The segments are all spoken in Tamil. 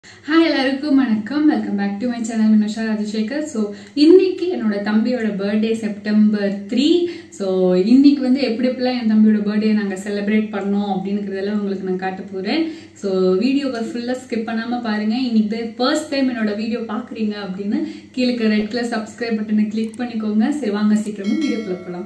ஹாய் எல்லாருக்கும் வணக்கம் welcome back to my channel Vinosha Rajasekar so இன்னைக்கு என்னோட தம்பியோட பர்த்டே செப்டம்பர் த்ரீ ஸோ இன்னைக்கு வந்து எப்படி எப்படிலாம் என் தம்பியோட பர்த்டே நாங்கள் செலிப்ரேட் பண்ணோம் அப்படிங்கிறதெல்லாம் உங்களுக்கு நான் காட்ட போகிறேன் ஸோ வீடியோவை ஃபுல்லாக ஸ்கிப் பண்ணாமல் பாருங்கள் இன்னைக்கு தான் ஃபர்ஸ்ட் டைம் என்னோட வீடியோ பார்க்குறீங்க அப்படின்னு கீழே ரெட் கலர் சப்ஸ்கிரைப் பட்டனை கிளிக் பண்ணிக்கோங்க சரி வாங்க சீக்கிரமும் வீடியோக்குள்ள போகலாம்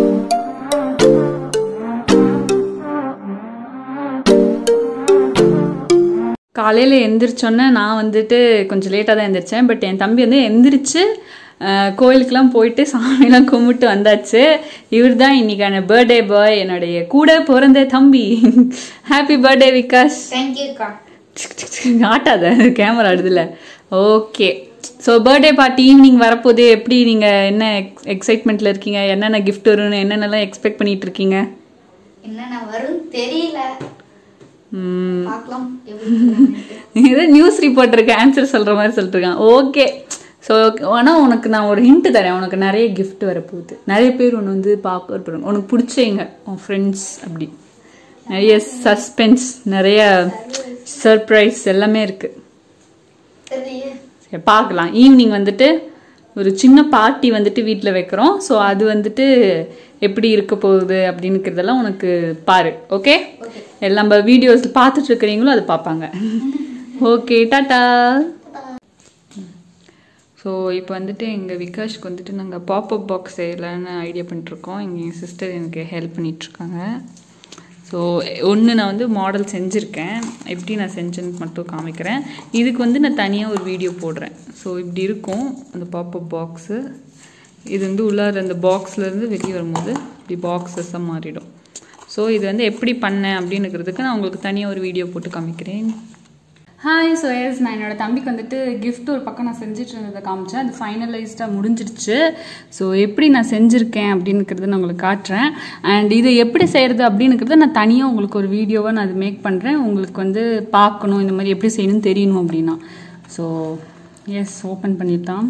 காலையில் எந்திரிச்சோன்னே நான் வந்துட்டு கொஞ்சம் லேட்டாக தான் எந்திரிச்சேன் பட் என் தம்பி வந்து எந்திரிச்சு அஹ், கோயிலுக்கெல்லாம் போயிட்டு சாமியெல்லாம் கும்பிட்டு வந்தாச்சு இவர் தான் இன்னைக்கான பர்த்டே பாய் என்னுடைய கூட பிறந்த தம்பி ஹாப்பி பர்த்டே விகாஸ் தேங்க்யூக்கா ஆட்டாத கேமரா ஆடுதுல okay so birthday party evening வரப்போதே எப்படி நீங்கள் என்ன எக்ஸைட்மெண்ட்டில் இருக்கீங்க என்னென்ன கிஃப்ட் வரும்னு என்னென்னலாம் எக்ஸ்பெக்ட் பண்ணிட்டு இருக்கீங்க என்னென்ன வரும் தெரியல ம் பார்க்கலாம் எப்படி இருக்குன்னு. ஏதோ நியூஸ் ரிப்போர்ட்டருக்கு ஆன்சர் சொல்கிற மாதிரி சொல்லிட்டுருக்கான் ஓகே ஸோ ஆனால் உனக்கு நான் ஒரு ஹிண்ட் தரேன் உனக்கு நிறைய gift வரப்போகுது நிறைய பேர் ஒன்று வந்து பார்க்க இருப்பாங்க உனக்கு பிடிச்சவங்க உன் ஃப்ரெண்ட்ஸ் அப்படி நிறைய சஸ்பென்ஸ் நிறைய சர்ப்ரைஸ் எல்லாமே இருக்குது தெரியலையே. சரி, பார்க்கலாம் ஈவினிங் வந்துட்டு ஒரு சின்ன பார்ட்டி வந்துட்டு வீட்டில் வைக்கிறோம் ஸோ அது வந்துட்டு எப்படி இருக்க போகுது அப்படின்னுக்கிறதெல்லாம் உனக்கு பாரு ஓகே எல்லாம் நம்ம வீடியோஸ் பார்த்துட்டு இருக்கிறீங்களோ அது பார்ப்பாங்க ஓகே டாட்டா ஸோ இப்போ வந்துட்டு எங்கள் விகாஷ்க்கு வந்துட்டு நாங்கள் பாப்அப் பாக்ஸ் செய்யலான்னு ஐடியா பண்ணிட்டுருக்கோம் எங்கள் என் சிஸ்டர் எனக்கு ஹெல்ப் பண்ணிகிட்ருக்காங்க ஸோ ஒன்று நான் வந்து மாடல் செஞ்சுருக்கேன் எப்படி நான் செஞ்சேன்னு மட்டும் காமிக்கிறேன் இதுக்கு வந்து நான் தனியாக ஒரு வீடியோ போடுறேன் ஸோ இப்படி இருக்கும் அந்த பாப்அப் பாக்ஸு இது வந்து உள்ளார அந்த பாக்ஸ்லேருந்து வெளியே வரும்போது இப்படி பாக்ஸஸாக மாறிடும் ஸோ இது வந்து எப்படி பண்ணேன் அப்படின்னுக்கிறதுக்கு நான் உங்களுக்கு தனியாக ஒரு வீடியோ போட்டு காமிக்கிறேன் ஹாய் ஸோ எஸ் நான் என்னோட தம்பிக்கு வந்துட்டு gift ஒரு பக்கம் நான் செஞ்சுட்டு இருந்ததை காமிச்சேன் அது ஃபைனலைஸ்டாக முடிஞ்சிடுச்சு ஸோ எப்படி நான் செஞ்சுருக்கேன் அப்படின்னுக்கிறத நான் உங்களுக்கு காட்டுறேன் அண்ட் இதை எப்படி செய்கிறது அப்படின்னுக்கிறத நான் தனியாக உங்களுக்கு ஒரு வீடியோவாக நான் அது மேக் பண்ணுறேன் உங்களுக்கு வந்து பார்க்கணும் இந்த மாதிரி எப்படி செய்யணும்னு தெரியணும் அப்படின்னா ஸோ எஸ் ஓப்பன் பண்ணிடலாம்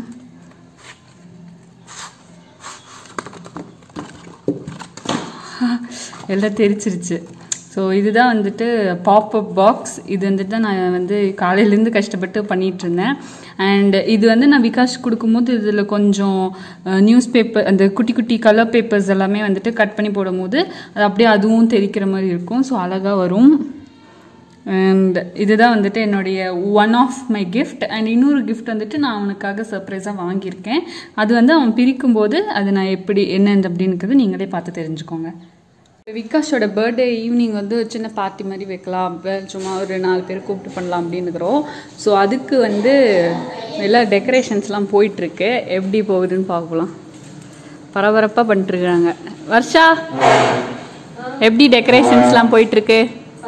எல்லாம் தெரிச்சிருச்சு ஸோ இதுதான் வந்துட்டு பாப்அப் பாக்ஸ் இது வந்துட்டு தான் நான் வந்து காலையிலேருந்து கஷ்டப்பட்டு பண்ணிட்டு இருந்தேன் அண்ட் இது வந்து நான் விகாஷ் கொடுக்கும்போது இதில் கொஞ்சம் நியூஸ் பேப்பர் அந்த குட்டி குட்டி கலர் பேப்பர்ஸ் எல்லாமே வந்துட்டு கட் பண்ணி போடும்போது அது அப்படியே அதுவும் தெரிக்கிற மாதிரி இருக்கும் ஸோ அழகாக வரும் அண்ட் இதுதான் வந்துட்டு என்னுடைய one of my gift and இன்னொரு கிஃப்ட் வந்துட்டு நான் அவனுக்காக சர்ப்ரைஸாக வாங்கியிருக்கேன் அது வந்து அவன் பிரிக்கும்போது அது நான் எப்படி என்னது அப்படின்னுக்கிறது நீங்களே பார்த்து தெரிஞ்சுக்கோங்க விகாஷோட பர்த்டே ஈவினிங் வந்து ஒரு சின்ன பார்ட்டி மாதிரி வைக்கலாம் அப்ப சும்மா ஒரு நாலு பேர் கூப்பிட்டு பண்ணலாம் அப்படின்னுக்கிறோம் ஸோ அதுக்கு வந்து எல்லா டெக்கரேஷன்ஸ்லாம் போயிட்டுருக்கு எப்படி போகுதுன்னு பார்க்கலாம் பரபரப்பாக பண்ணிட்டுருக்காங்க வர்ஷா எப்படி டெக்கரேஷன்ஸ்லாம் போயிட்டுருக்கு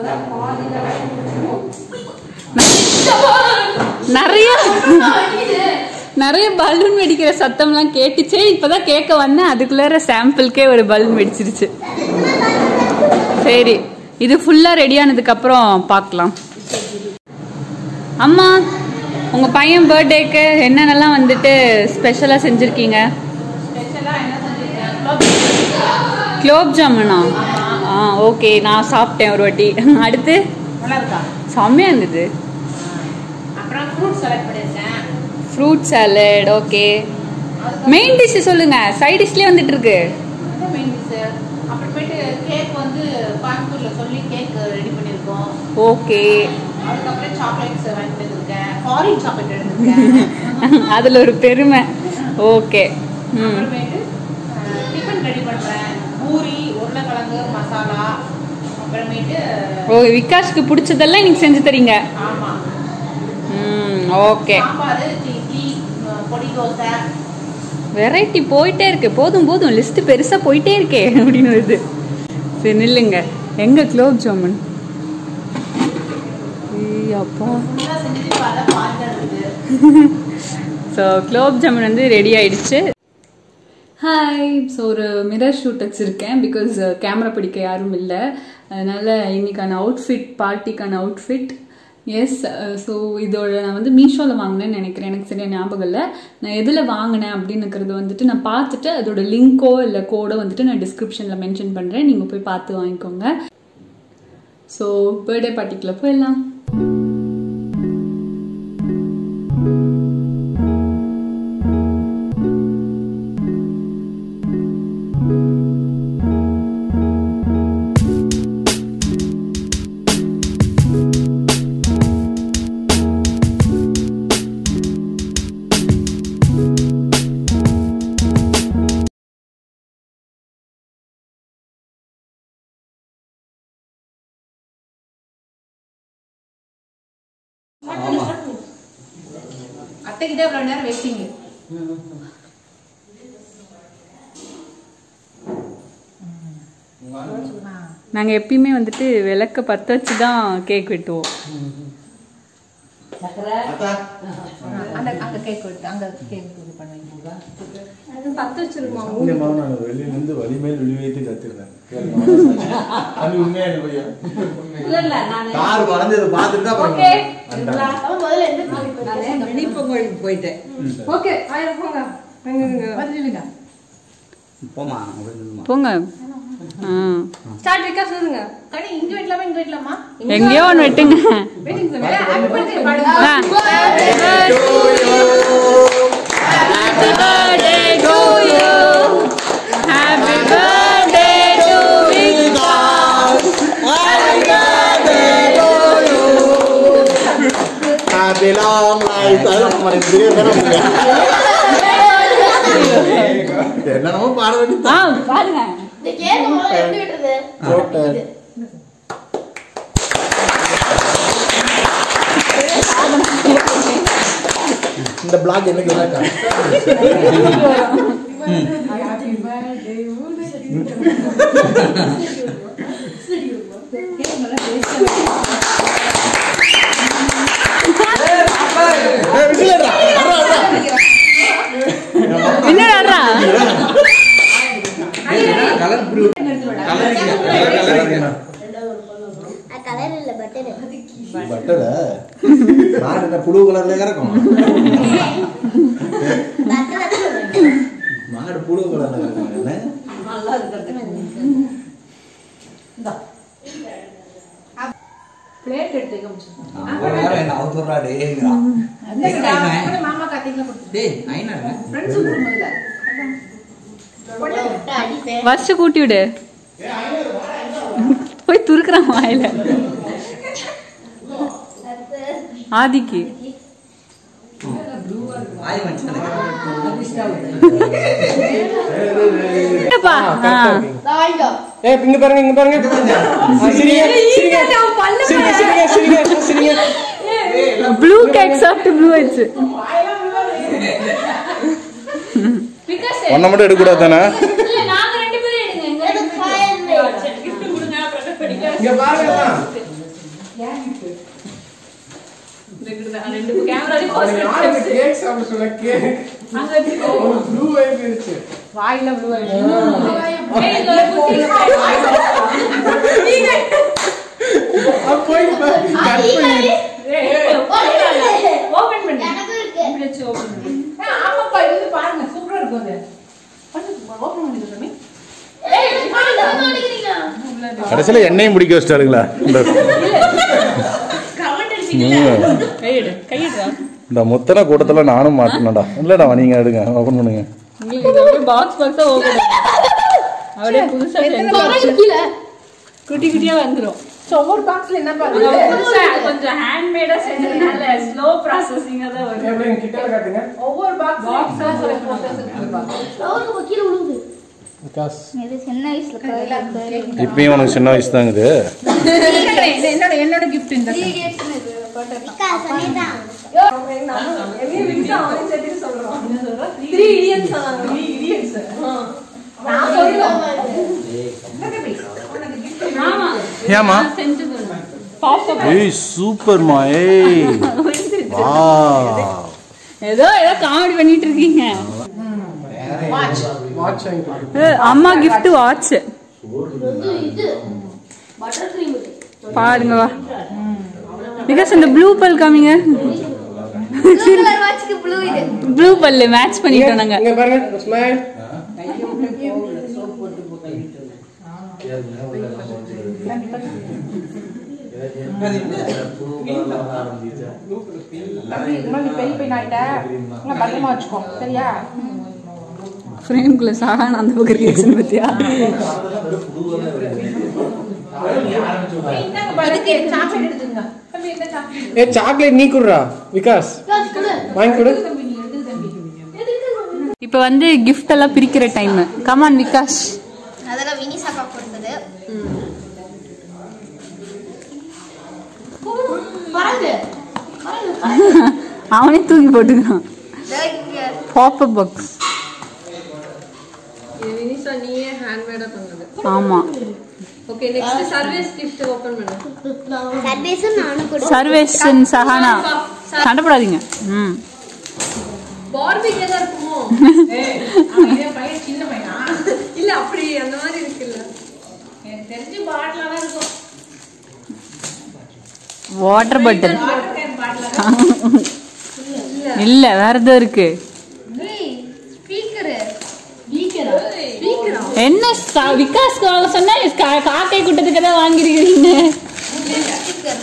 நிறைய நிறைய பலூன் வெடிக்கிற சத்தம்லாம் கேட்டுச்சே இப்பதான் கேட்க வந்தேன் அதுக்குள்ளார சாம்பிளுக்கே ஒரு பலூன் வெடிச்சிருச்சு சரி இது ஃபுல்லா ரெடி ஆனதுக்கு அப்புறம் பார்க்கலாம் அம்மா உங்க பையன் பர்த்டேக்கு என்னென்னலாம் வந்துட்டு ஸ்பெஷலா செஞ்சிருக்கீங்க குலோப் ஜாமுனா ஆ ஓகே நான் சாப்பிட்டேன் ஒரு வாட்டி அடுத்து நல்லா இருக்கா செம்மையா இருந்தது அப்புறம் ஃப்ரூட் செலக்ட் பண்ணியிருக்கேன் fruit salad okay main dish சொல்லுங்க சைட் டிஷ்லேயே வந்துட்டு இருக்கு வந்து மெயின் டிஷ் அப்புறமேட்டு கேக் வந்து கோயம்புத்தூர்ல சொல்லி கேக் ரெடி பண்ணியிருக்கோம் ஓகே அதுக்கப்புறம் சாக்லேட்ஸ் வாங்கிட்டு வந்திருக்கேன் ஃபாரின் சாக்லேட் எடுத்திருக்கேன் அதுல ஒரு பெருமை ஓகே ம் அப்புறமேட்டு டிஃபன் ரெடி பண்றேன் பூரி உருளைக்கிழங்கு மசாலா அப்புறமேட்டு ஓ விகாஷ்க்கு பிடிச்சதெல்லாம் நீங்க செஞ்சு தரீங்க ஆமா ம் ஓகே சாம்பார் இட்லி பொடி தோசை வெரைட்டி போயிட்டே இருக்கு போதும் போதும் லிஸ்ட் பெருசா போயிட்டே இருக்கே அப்படின்னு வருது சரி நில்லுங்க எங்க குலோப் ஜாமுன் ஏய், அப்பா ஃபுல்லாக செஞ்சு பார்த்தா பாருங்க இருக்குது ஸோ குலோப் ஜாமுன் வந்து ரெடி ஆயிடுச்சு ஹாய் ஸோ ஒரு மிரர் ஷூட் வச்சுருக்கேன் பிகாஸ் கேமரா பிடிக்க யாரும் இல்லை அதனால இன்னைக்கான அவுட்ஃபிட் பார்ட்டிக்கான அவுட்ஃபிட் எஸ் ஸோ இதோட நான் வந்து மீஷோவில் வாங்கினேன்னு நினைக்கிறேன் எனக்கு சரியா ஞாபகம் இல்லை நான் எதில் வாங்கினேன் அப்படின்னுக்கிறது வந்துட்டு நான் பார்த்துட்டு அதோட லிங்கோ இல்லை கோடோ வந்துட்டு நான் டிஸ்கிரிப்ஷனில் மென்ஷன் பண்ணுறேன் நீங்கள் போய் பார்த்து வாங்கிக்கோங்க ஸோ பர்த்டே பார்ட்டிக்குள்ள போயிடலாம் ஆமா அத்தைக்கிட்டே இவ்வளவு நேரம் வெயிட்டிங் நாங்க எப்பயுமே வந்துட்டு விளக்க பத்த வச்சு தான் கேக் வெட்டுவோம் அத்தா அந்த அங்க கேக் விட்டு அங்க கேக் இது பண்ணுவீங்க இங்க மாவு நான் வெளியில இருந்து வலிமேல் விழி வைத்து கத்துருந்தேன் அது உண்மையா இல்லை பையா கார் வளைஞ்சதை பார்த்துட்டு தான் அப்புறம் வந்துட்டாங்க. அவன் முதல்ல எந்த கோவில் வெளிப்பொங்கலுக்கு போயிட்டேன் ஓகே ஆயிரம் போங்க வந்துடுங்க போமா அப்படின்னு போங்க ஆ. ஸ்டார்ட் விக்கா சொல்லுங்க கனி இங்க வெட்டலாமா இங்க வெட்டலாமா எங்கேயோ ஒன்று வெட்டுங்க வெயிட்டிங் சார் ஹாப்பி பர்த்டே பாடுங்க Happy birthday to you. Happy birthday to Vikas. Happy long life. அதான் நம்ம இப்படியே தானே முடியும். என்னென்னமோ பாட வேண்டியது ஆ பாருங்க இந்த கேக் முதல்ல எப்படி விட்டுறது போட்டேன். இந்த பிளாக் என்னைக்கு வேணா என்னடா கலர் கலர் இல்ல பட்டர் பட்டர நான் என்ன புழு கலர்ல கிடக்கும் மாடு புழு கலர்ல கிடக்கும் என்ன பிளேட் எடுத்து காமிச்சு ஒரு நேரம் என்ன அவசரா டேங்கிறான் மாமா காத்திங்களா கொடுத்து டேய் நைனா ஃப்ரெண்ட்ஸ் கொடுங்க முதல்ல அடிப்பேன் வருஷம் கூட்டி விடு போய் துருக்குறான் வாயில ஆதிக்கு ஆய் மச்சானே என்னப்பா ஆ. வாங்கிக்கோ ஏய் இங்க பாருங்க இங்க பாருங்க ஆ, சிரிங்க சிரிங்க சிரிங்க சிரிங்க சிரிங்க சிரிங்க ப்ளூ கேக் சாப்பிட்டு ப்ளூ ஆயிடுச்சு ஒன்ன மட்டும் எடுக்கக்கூடாது தானே எனக்கு fire இங்க பாருங்க யாருக்கு கேக் சாப்பிட சொல்ல கேக் ப்ளூ ஆயிடுச்சு வாயில ப்ளூ போய் கட் பண்ணி ஓபன் பண்ணி எனக்கு இருக்கு ஆமாப்பா இது பாருங்க சூப்பரா இருக்கும் அது ஓபன் பண்ணி தம்பி ஏய், பண்ண மாட்டேங்கிறீங்க. கடைசியில எண்ணெயும் முடிக்க வச்சிட்டாருங்களா இந்த கையிடு கையிடுறா இந்த முத்தன கூட்டத்துல நானும் மாட்டினடா இல்லடா நீங்க எடுங்க ஓபன் பண்ணுங்க பாக்ஸ் பாக்ஸா ஓபன் அப்படியே புதுசா செஞ்சு குட்டி குட்டியா வந்துரும் சோ ஒவ்வொரு பாக்ஸ்ல என்ன நாங்க பாருங்க புதுசா கொஞ்சம் ஹேண்ட்மேடா செஞ்சதுனால ஸ்லோ ப்ராசஸிங்கா தான் வரும் எப்படி கிட்ட காட்டுங்க ஒவ்வொரு பாக்ஸ் பாக்ஸா சில போட்டோஸ் இருக்குப்பா அவருக்கு கீழே விழுகுது விகாஸ் இது சின்ன வயசுல கலர் இப்பயும் உனக்கு சின்ன வயசு தான் இது என்னோட என்னோட கிஃப்ட் இந்த த்ரீ இடியன்ஸ் சொன்னாங்க நான் சொல்லுவேன் ஆமா ஏமா நான் செஞ்சது பாப்பா ஏய் சூப்பர்மா ஏய் வா ஏதோ ஏதோ காமெடி பண்ணிட்டு இருக்கீங்க வாட்ச் வாட்ச் வாங்கி ஏ, அம்மா gift வாட்ச் இது பட்டர் கிரீம் பாருங்க வா பிகாஸ் இந்த ப்ளூ பல் காமிங்க கலர் வாட்ச்க்கு ப்ளூ இது ப்ளூ பல்லு மேட்ச் பண்ணிட்டோம் நாங்க இங்க பாருங்க ஸ்மைல் தம்பி இன்னும் நீ பெரிய பையன் ஆயிட்ட இன்னும் பத்திரமா வச்சுக்கோ சரியா ஃப்ரேம்குள்ள சாகான அந்த பக்கம் ரியாக்ஷன் பத்தியா இந்தாங்க பாருங்க சாக்லேட் எடுத்துங்க தம்பி இந்த சாக்லேட் ஏ சாக்லேட் நீ குடுறா விகாஸ் வாங்கி கொடு தம்பி நீ எடுத்து தம்பி இப்போ வந்து கிஃப்ட் எல்லாம் பிரிக்கிற டைம் கமான் விகாஷ் அதெல்லாம் வினிசா பாப்பா கொடுத்தது பறந்து பறந்து அவனே தூக்கி போட்டுக்கிறான் இதோ இங்க. பாப்பப் பாக்ஸ் இது வினிஷா நீயே ஹேண்ட்மேடா பண்ணது ஆமா okay next service gift open பண்ணு சர்வீஸும் நானும் கூட சர்வேஷ் and சஹானா சண்டைப்படாதீங்க ம் பார்பிக்கு ஏதா இருக்குமோ ஏய், அவன் இதே பையன் சின்ன பையனா இல்ல அப்படி அந்த மாதிரி இருக்குல்ல எனக்கு தெரிஞ்சு பாட்டில தான் இருக்கும் வாட்டர் பாட்டில் வாட்டர் கேன் பாட்டில இல்ல வேற ஏதோ இருக்கு ஸ்பீக்கரு என்ன ச- விகாஸ்க்கு வாங்க சொன்னா கா- காக்கை கூட்டத்துக்கு தான் வாங்கிருக்கிறீங்க ஸ்பீக்கர்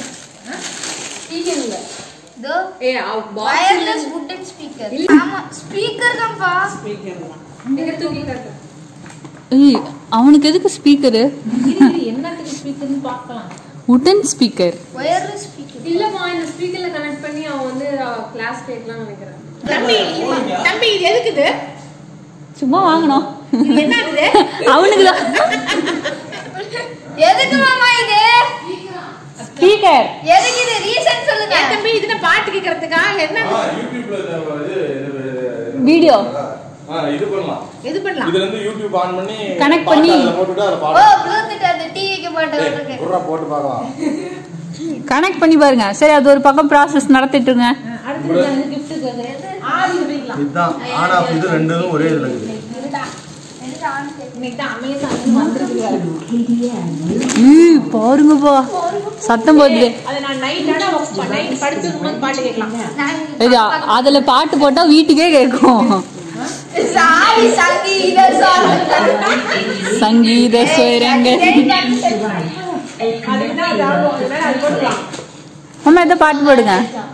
இதோ ஏ பாக்ஸ் வயர்லெஸ் வுட்டன் ஸ்பீக்கர் ஆமா ஸ்பீக்கர் தான்ப்பா எங்க தூக்கி காட்டு ஏய், அவனுக்கு எதுக்கு ஸ்பீக்கரு என்னத்துக்கு ஸ்பீக்கர்னு பார்க்கலாம் உடன் ஸ்பீக்கர் வயர்லெஸ் ஸ்பீக்கர் இல்லம்மா இந்த ஸ்பீக்கர்ல கனெக்ட் பண்ணி அவன் வந்து கிளாஸ் கேட்கலாம்னு நினைக்கிறேன் தம்பி தம்பி இது எதுக்குது சும்மா வாங்கணும் இது என்னது அவனுக்கு தான் எதுக்கு மாமா இது ஸ்பீக்கர் எதுக்கு இது ரீசன் சொல்லுங்க ஏன் தம்பி இதுல பாட்டு கேக்குறதுக்கா என்ன ஆ, யூடியூப்ல இது இது- வீடியோ ஆ, இது பண்ணலாம் இது பண்ணலாம் இதுல இருந்து யூடியூப் ஆன் பண்ணி Connect பாட்டு பண்ணி. அதுல போட்டுட்டு அதுல ஓ பாட்டு ப்ளூடூத் அந்த டிவிக்கு போட்டு ஏய், இருக்கு குர்ரா போட்டு பார்க்கலாம் கனெக்ட் பண்ணி பாருங்க சரி அது ஒரு பக்கம் ப்ராசஸ் நடத்திட்டுருங்க அடுத்து எனக்கு கிஃப்ட் ஆதி வைக்கலாம் இதுதான் ஆன் ஆஃப் இது ரெண்டும் ஒரே இதுல இருக்குது இன்னைக்கு தான் அமேசான் வந்துருக்கு ஈ, பாருங்கப்பா சத்தம் போகுது அது நான் நைட் ஆனா நைட் படுத்துக்கும் போது பாட்டு கேட்கலாம் இது அதுல பாட்டு போட்டா வீட்டுக்கே கேட்கும் சாரி சங்கீத சாங் சங்கீத சுவரங்க அதுக்கு தான் அது ஆகும் அதனால அது போட்டுக்கலாம் அம்மா எதை பாட்டு போடுங்க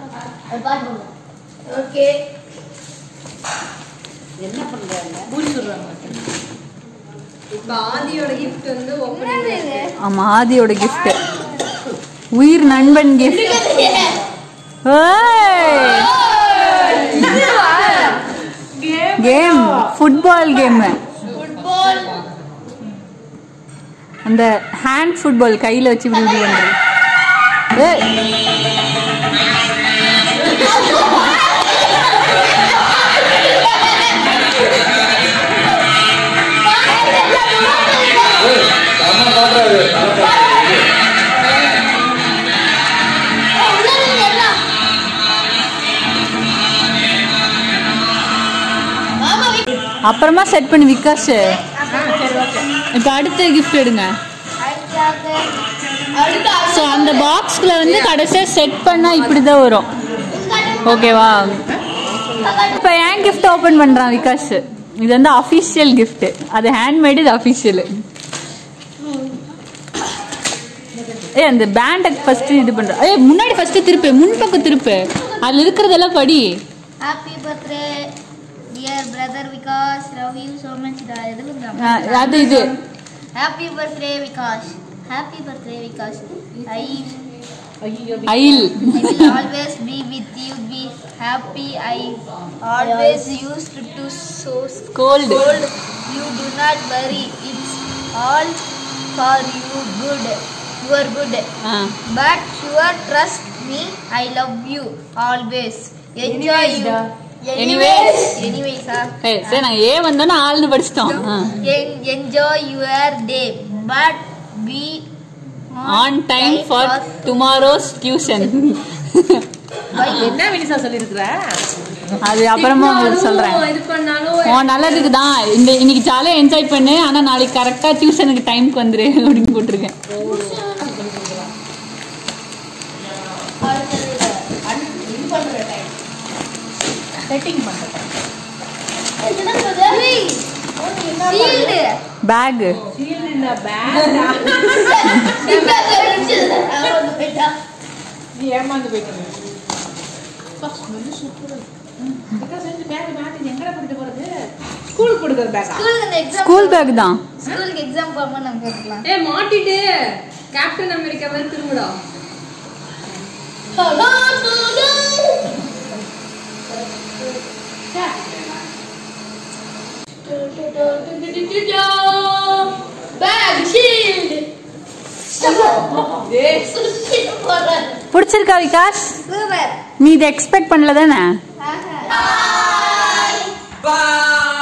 ஓகே இப்ப ஆதியோட கிஃப்ட் வந்து ஓபன் என்னது இது ஆமா ஆதியோட gift உயிர் நண்பன் gift game football game football அந்த ஹேண்ட் ஃபுட்பால் கையில வச்சு இப்படி இப்படி பண்றது ஏய், அம்மா பாடுறாரு அப்புறமா செட் பண்ணி விகாஷ் இப்ப அடுத்த கிஃப்ட் எடுங்க ஸோ அந்த பாக்ஸ்குள்ள வந்து கடைசியா செட் பண்ணா இப்படிதான் வரும் ஓகேவா இப்போ ஏன் கிஃப்ட் ஓபன் பண்றான் விகாஷ் இது வந்து அஃபிஷியல் gift அது ஹேண்ட்மேட் இது அஃபிஷியல் ஏ அந்த பேண்டை ஃபர்ஸ்ட் இது பண்ற ஏய் முன்னாடி ஃபர்ஸ்ட் திருப்பு முன்பக்கம் திருப்பு அதுல இருக்கிறதெல்லாம் படி happy birthday dear brother Vikas love you so much டா எதுக்கு அஹ் அது இது happy birthday Vikas happy birthday Vikas I I'll I will always be with you. Be happy. I always used to so Cold. cold. You do not worry. It's all for you good. You are good. But sure trust me. I love you always. Enjoy you. Anyways. Anyways, ah. ஏய் சரி நாங்க ஏ வந்தோன்னா ஆள்னு படிச்சிட்டோம் En- enjoy your day. But be on time for tomorrow's tuition என்ன வினிசா சொல்லிருக்கிற அது அப்புறமா உங்களுக்கு சொல்றேன் இது பண்ணாலும் உன் நல்லதுக்கு தான் இந்த இன்னைக்கு ஜாலியாக என்ஜாய் பண்ணு ஆனா நாளைக்கு கரெக்டா டியூஷனுக்கு டைம்க்கு வந்துரு அப்படின்னு போட்டிருக்கேன் செட்டிங் பண்றது Shield. பேக் சீல் இந்த பேக் நீ ஏமாந்து போயிட்டு பேக் மாத்தி எங்கடா போட்டு போறது ஸ்கூலுக்கு கொடுக்குற பேக்கா ஸ்கூலுக்கு இந்த எக்ஸாம் ஸ்கூல் பேக் தான் ஸ்கூலுக்கு எக்ஸாம் போகும்போது நம்ம கேட்கலாம் ஏ மாட்டிட்டு கேப்டன் அமெரிக்கா மாதிரி திரும்புடா பேக் ஷீல்ட் பிடிச்சிருக்கா விகாஸ் சூப்பர் நீ இதை எக்ஸ்பெக்ட் பண்ணல தானே ஆஹா Bye.